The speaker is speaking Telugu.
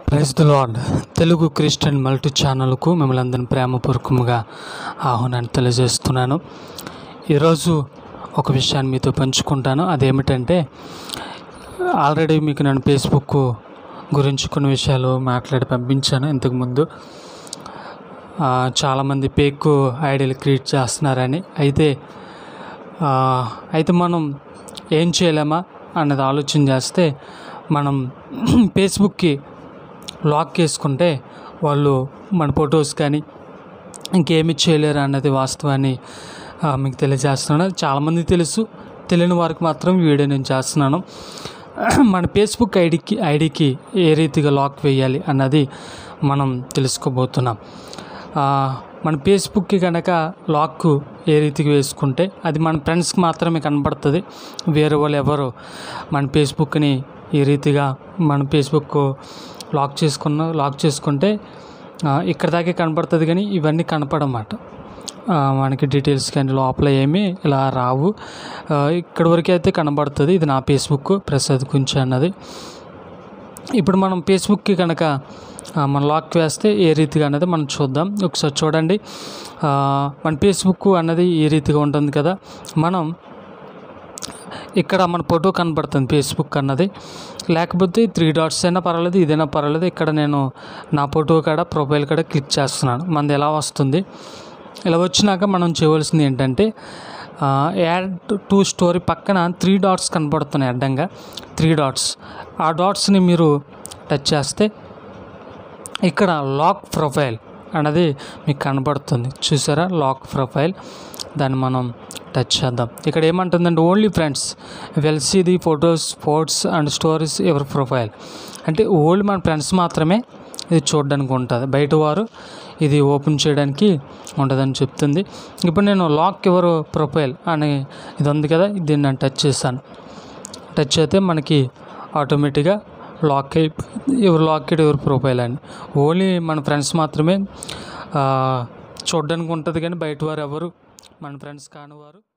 praise the lord Telugu Christian multi ఛానల్కు మిమ్మల్ని అందరిని ప్రేమపూర్వకంగా ఆహ్వానాన్ని తెలియజేస్తున్నాను ఈరోజు ఒక విషయాన్ని మీతో పంచుకుంటాను అదేమిటంటే ఆల్రెడీ మీకు నేను ఫేస్బుక్ గురించి కొన్ని విషయాలు మాట్లాడి పంపించాను ఇంతకుముందు ఆ, చాలామంది పేక్ ఐడియాలు క్రియేట్ చేస్తున్నారని అయితే ఆ, అయితే మనం ఏం చేయలేమా అన్నది ఆలోచన చేస్తే మనం ఫేస్బుక్కి లాక్ చేసుకుంటే వాళ్ళు మన ఫొటోస్ కానీ ఇంకేమి చేయలేరు అన్నది వాస్తవాన్ని ఆ, మీకు తెలియజేస్తున్నాను చాలామంది తెలుసు తెలియని వారికి మాత్రం ఈ వీడియో నేను చేస్తున్నాను మన ఫేస్బుక్ ఐడికి ఐడికి ఏ రీతిగా లాక్ వేయాలి అన్నది మనం తెలుసుకోబోతున్నాం ఆ, మన ఫేస్బుక్కి కనుక లాక్ ఏ రీతికి వేసుకుంటే అది మన ఫ్రెండ్స్కి మాత్రమే కనబడుతుంది వేరే వాళ్ళు ఎవరు మన ఫేస్బుక్ని ఈ రీతిగా మన ఫేస్బుక్ లాక్ చేసుకున్న లాక్ చేసుకుంటే ఆ, ఇక్కడ దాకే కనబడుతుంది కానీ ఇవన్నీ కనపడమాట ఆ, మనకి డీటెయిల్స్ కానీ లోపల ఏమీ ఇలా రావు ఆ, ఇక్కడ వరకు అయితే కనబడుతుంది ఇది నా ఫేస్బుక్ ప్రసాద్ కుంచి అన్నది ఇప్పుడు మనం ఫేస్బుక్కి కనుక ఆ, మన లాక్ వేస్తే ఏ రీతిగా అన్నది మనం చూద్దాం ఒకసారి చూడండి ఆ, మన ఫేస్బుక్ అన్నది ఈ రీతిగా ఉంటుంది కదా మనం ఇక్కడ మన ఫోటో కనబడుతుంది ఫేస్బుక్ అన్నది లేకపోతే త్రీ డాట్స్ అయినా పర్వాలేదు ఇదైనా పర్వాలేదు ఇక్కడ నేను నా ఫోటో కాడ ప్రొఫైల్ కాడ క్లిక్ చేస్తున్నాను మనది ఎలా వస్తుంది ఇలా వచ్చినాక మనం చేయవలసింది ఏంటంటే ఆ, యాడ్ టు స్టోరీ పక్కన త్రీ డాట్స్ కనబడుతున్నాయి అడ్డంగా త్రీ డాట్స్ ఆ డాట్స్ని మీరు టచ్ చేస్తే ఇక్కడ లాక్ ప్రొఫైల్ అన్నది మీకు కనబడుతుంది చూసారా లాక్ ప్రొఫైల్ దాన్ని మనం టచ్ చేద్దాం ఇక్కడ ఏమంటుందంటే only friends well see the photos posts and stories ever profile అంటే ఓన్లీ మన ఫ్రెండ్స్ మాత్రమే ఇది చూడడానికి ఉంటుంది బయట వారు ఇది ఓపెన్ చేయడానికి ఉంటుందని చెప్తుంది ఇప్పుడు నేను లాక్ ఎవరు ప్రొఫైల్ అని ఇది ఉంది కదా దీన్ని నేను టచ్ చేశాను టచ్ అయితే మనకి ఆటోమేటిక్గా లాక్ అయి ఎవరు లాక్ ఎవరు ప్రొఫైల్ అని ఓన్లీ మన ఫ్రెండ్స్ మాత్రమే ఆ, చూడడానికి ఉంటుంది కానీ బయట వారు ఎవరు మన ఫ్రెండ్స్ కాని వారు